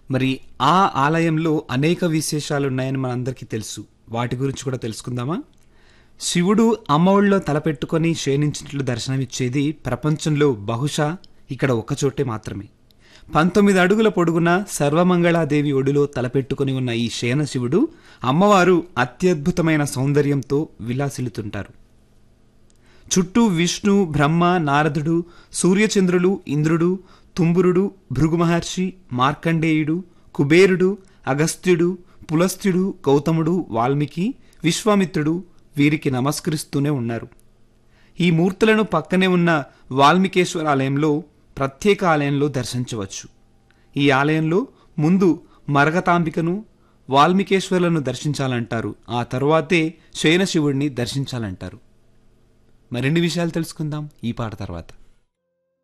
మరి ఆ ఆలయంలో అనేక విశేషాలు ఉన్నాయని మనందరికీ తెలుసు వాటి గురించి కూడా తెలుసుకుందామా శివుడు అమ్మఒడిలో తలపెట్టుకొని శయనించినట్లు దర్శనమిచ్చేది ప్రపంచంలో బహుశా ఇక్కడ ఒక్కచోటే మాత్రమే పంతొమ్మిది అడుగుల పొడుగున సర్వమంగళాదేవి ఒడిలో తలపెట్టుకొని ఉన్న ఈ శయన శివుడు అమ్మవారు అత్యద్భుతమైన సౌందర్యంతో విలాసిల్లుతుంటారు చుట్టూ విష్ణు బ్రహ్మ నారదుడు సూర్యచంద్రులు ఇంద్రుడు తుంబురుడు భృగు మహర్షి మార్కండేయుడు కుబేరుడు అగస్త్యుడు పులస్త్యుడు గౌతముడు వాల్మీకి విశ్వామిత్రుడు వీరికి నమస్కరిస్తూనే ఉన్నారు ఈ మూర్తులను పక్కనే ఉన్న వాల్మీకేశ్వర ఆలయంలో ప్రత్యేక ఆలయంలో దర్శించవచ్చు ఈ ఆలయంలో ముందు మరగతాంబికను వాల్మీకేశ్వర్లను దర్శించాలంటారు ఆ తరువాతే శయన శివుడిని దర్శించాలంటారు మరిన్ని విషయాలు తెలుసుకుందాం ఈ పాట తర్వాత